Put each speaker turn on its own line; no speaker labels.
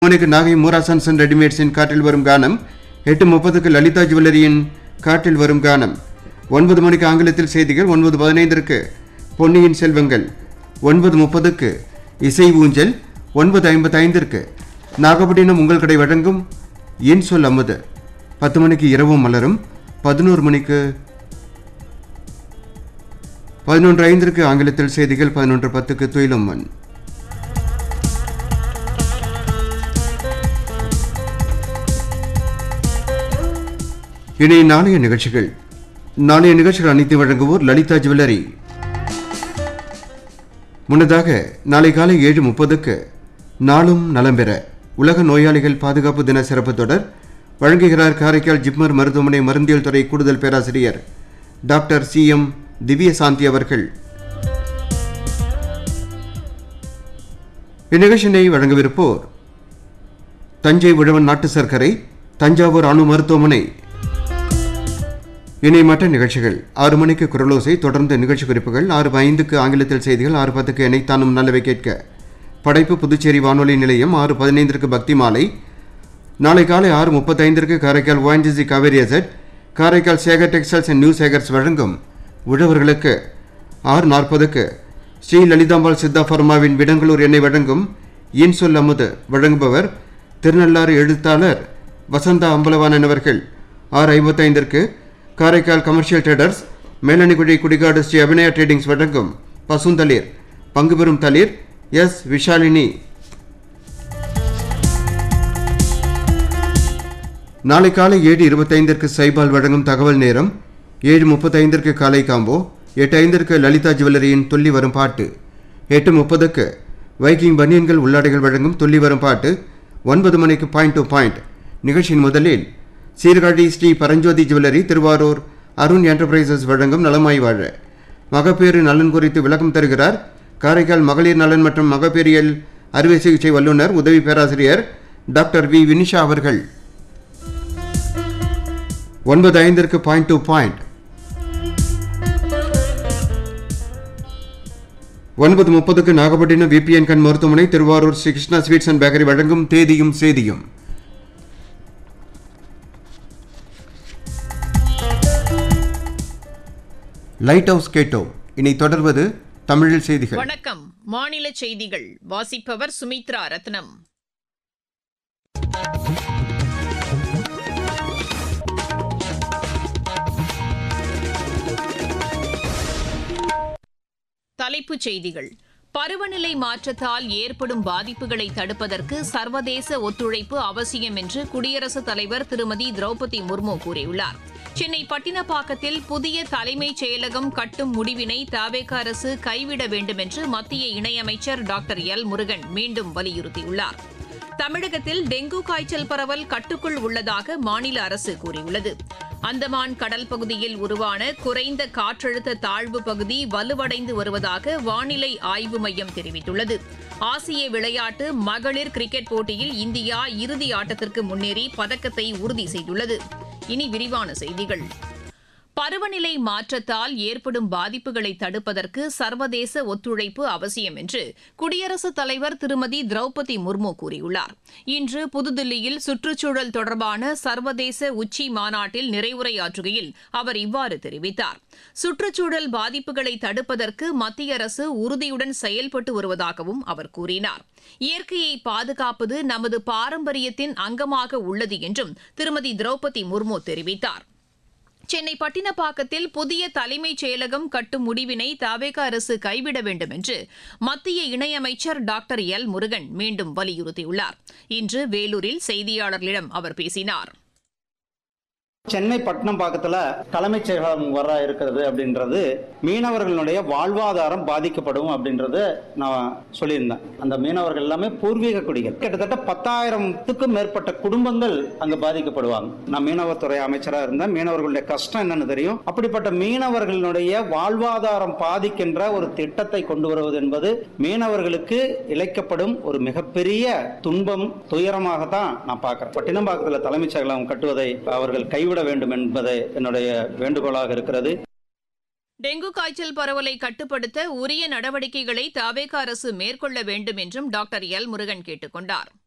மணிக்கு நாகை மூராசன்ஸ் அண்ட் ரெடிமேட்ஸின் காற்றில் வரும் கானம் எட்டு முப்பதுக்கு லலிதா ஜுவல்லரியின் காற்றில் வரும் கானம் ஒன்பது மணிக்கு ஆங்கிலத்தில் செய்திகள் ஒன்பது பதினைந்திற்கு பொன்னியின் செல்வங்கள் ஒன்பது முப்பதுக்கு இசை ஊஞ்சல் ஒன்பது ஐம்பத்தைந்திற்கு நாகப்பட்டினம் உங்கள் கடை வழங்கும் என் சொல் அமுது பத்து மணிக்கு இரவும் மலரும் பதினோரு மணிக்கு பதினொன்று ஐந்திற்கு ஆங்கிலத்தில் செய்திகள் பதினொன்று பத்துக்கு துயிலம்மன் இனி நாளைய நிகழ்ச்சிகள் நாளைய நிகழ்ச்சிகள் அனைத்து வழங்குவோர் லலிதா ஜுவல்லரி முன்னதாக நாளை காலை ஏழு முப்பதுக்கு நாளும் நலம் பெற உலக நோயாளிகள் பாதுகாப்பு தின சிறப்பு தொடர் வழங்குகிறார் காரைக்கால் ஜிப்மர் மருத்துவமனை மருந்தியல் துறை கூடுதல் பேராசிரியர் டாக்டர் சி எம் திவ்யசாந்தி அவர்கள் இந்நிகழ்ச்சியினை வழங்கவிருப்போர் தஞ்சை உழவன் நாட்டு சர்க்கரை தஞ்சாவூர் அணு மருத்துவமனை இனி மற்ற நிகழ்ச்சிகள் ஆறு மணிக்கு குரலோசை தொடர்ந்து நிகழ்ச்சி குறிப்புகள் ஆறு ஐந்துக்கு ஆங்கிலத்தில் செய்திகள் ஆறு பத்துக்கு இணைத்தானும் நல்லவை கேட்க படைப்பு புதுச்சேரி வானொலி நிலையம் ஆறு பதினைந்திற்கு பக்தி மாலை நாளை காலை ஆறு முப்பத்தைந்திற்கு Karaikal ONGC Cauvery asset Karaikal Sekar textiles and new Sekars வழங்கும் உழவர்களுக்கு ஆறு நாற்பதுக்கு ஸ்ரீ லலிதாம்பாள் சித்தா ஃபர்மாவின் விடங்களூர் எண்ணெய் வழங்கும் இன் சொல் அமுது வழங்குபவர் திருநள்ளாறு எழுத்தாளர் வசந்தா அம்பலவாணன் அவர்கள் ஆறு ஐம்பத்தைந்திற்கு Karaikal commercial traders Melanikudi Kudikadu Sri Abinaya tradings வழங்கும் பசுந்தளிர் பங்கு பெறும் தளிர் எஸ் விஷாலினி நாளை காலை ஏழு இருபத்தைந்திற்கு சைபால் வழங்கும் தகவல் நேரம் ஏழு முப்பத்தைந்திற்கு காலை காம்போ எட்டு ஐந்திற்கு லலிதா ஜுவல்லரியின் துள்ளி வரும் பாட்டு எட்டு முப்பதுக்கு வைக்கிங் பனியன்கள் உள்ளாடைகள் வழங்கும் துள்ளி வரும் பாட்டு ஒன்பது மணிக்கு பாயிண்ட் டு பாயிண்ட் நிகழ்ச்சியின் முதலில் சீர்காழி ஸ்ரீ பரஞ்சோதி ஜுவல்லரி திருவாரூர் அருண் என்டர்பிரைசஸ் வழங்கும் நலமாய் வாழ மகப்பேறு நலன் குறித்து விளக்கம் தருகிறார் காரைக்கால் மகளிர் நலன் மற்றும் மகப்பேறியல் அறுவை சிகிச்சை வல்லுநர் உதவி பேராசிரியர் டாக்டர் வி வினிஷா அவர்கள் ஒன்பது ஐந்திற்கு பாயிண்ட் டு பாயிண்ட் ஒன்பது முப்பதுக்கு நாகப்பட்டினம் விபிஎன் கண் மருத்துவமனை Thiruvarur Sri Krishna sweets and bakery வழங்கும் தேதியும் சேதியும் லைட் ஹவுஸ் கேட்டோம் இனி தொடர்வது தமிழில் செய்திகள்
வணக்கம் மாநில செய்திகள் வாசிப்பவர் சுமித்ரா ரத்னம் தலைப்புச் செய்திகள் பருவநிலை மாற்றத்தால் ஏற்படும் பாதிப்புகளை தடுப்பதற்கு சர்வதேச ஒத்துழைப்பு அவசியம் என்று குடியரசுத் தலைவர் திருமதி திரௌபதி முர்மு கூறியுள்ளார் சென்னை பட்டினப்பாக்கத்தில் புதிய தலைமைச் செயலகம் கட்டும் முடிவினை தவேக அரசு கைவிட வேண்டும் என்று மத்திய இணையமைச்சர் டாக்டர் எல் முருகன் மீண்டும் வலியுறுத்தியுள்ளார் தமிழகத்தில் டெங்கு காய்ச்சல் பரவல் கட்டுக்குள் உள்ளதாக மாநில அரசு கூறியுள்ளது அந்தமான் கடல் பகுதியில் உருவான குறைந்த காற்றழுத்த தாழ்வு பகுதி வலுவடைந்து வருவதாக வானிலை ஆய்வு மையம் தெரிவித்துள்ளது ஆசிய விளையாட்டு மகளிர் கிரிக்கெட் போட்டியில் இந்தியா இறுதி ஆட்டத்திற்கு முன்னேறி பதக்கத்தை உறுதி செய்துள்ளது இனி விரிவான செய்திகள் பருவநிலை மாற்றத்தால் ஏற்படும் பாதிப்புகளை தடுப்பதற்கு சர்வதேச ஒத்துழைப்பு அவசியம் என்று குடியரசுத் தலைவர் திருமதி திரௌபதி முர்மு கூறியுள்ளார் இன்று புதுதில்லியில் சுற்றுச்சூழல் தொடர்பான சர்வதேச உச்சி மாநாட்டில் நிறைவுரையாற்றுகையில் அவர் இவ்வாறு தெரிவித்தார் சுற்றுச்சூழல் பாதிப்புகளை தடுப்பதற்கு மத்திய அரசு உறுதியுடன் செயல்பட்டு வருவதாகவும் அவர் கூறினார் இயற்கையை பாதுகாப்பது நமது பாரம்பரியத்தின் அங்கமாக உள்ளது என்றும் திருமதி திரௌபதி முர்மு தெரிவித்தார் சென்னை பட்டினப்பாக்கத்தில் புதிய தலைமைச் செயலகம் கட்டும் முடிவினை தவேக அரசு கைவிட வேண்டும் என்று மத்திய இணையமைச்சர் டாக்டர் எல் முருகன் மீண்டும் வலியுறுத்தியுள்ளார் இன்று வேலூரில் செய்தியாளர்களிடம் அவர் பேசினார்
சென்னை பட்டணம் பக்கத்துல தலைமைச் செயலகம் வர இருக்கிறது அப்படின்றது மீனவர்களுடைய வாழ்வாதாரம் பாதிக்கப்படும் அப்படின்றது நான் சொல்லியிருந்தேன் அந்த மீனவர்கள் எல்லாமே பூர்வீக குடிகள் கிட்டத்தட்ட பத்தாயிரத்துக்கும் மேற்பட்ட குடும்பங்கள் அங்க பாதிக்கப்படுவாங்க நான் மீனவத்துறை அமைச்சராக இருந்தேன் மீனவர்களுடைய கஷ்டம் என்னன்னு தெரியும் அப்படிப்பட்ட மீனவர்களுடைய வாழ்வாதாரம் பாதிக்கின்ற ஒரு திட்டத்தை கொண்டு வருவது என்பது மீனவர்களுக்கு இழைக்கப்படும் ஒரு மிகப்பெரிய துன்பம் துயரமாகத்தான் நான் பார்க்கிறேன் பட்டினம்பாக்கத்தில் தலைமைச் செயலகம் கட்டுவதை அவர்கள் கைவிட வேண்டும் என்பது என்னுடைய வேண்டுகோளாக இருக்கிறது
டெங்கு காய்ச்சல் பரவலை கட்டுப்படுத்த உரிய நடவடிக்கைகளை தவேக அரசு மேற்கொள்ள வேண்டும் என்றும் டாக்டர் எல் முருகன் கேட்டுக் கொண்டார்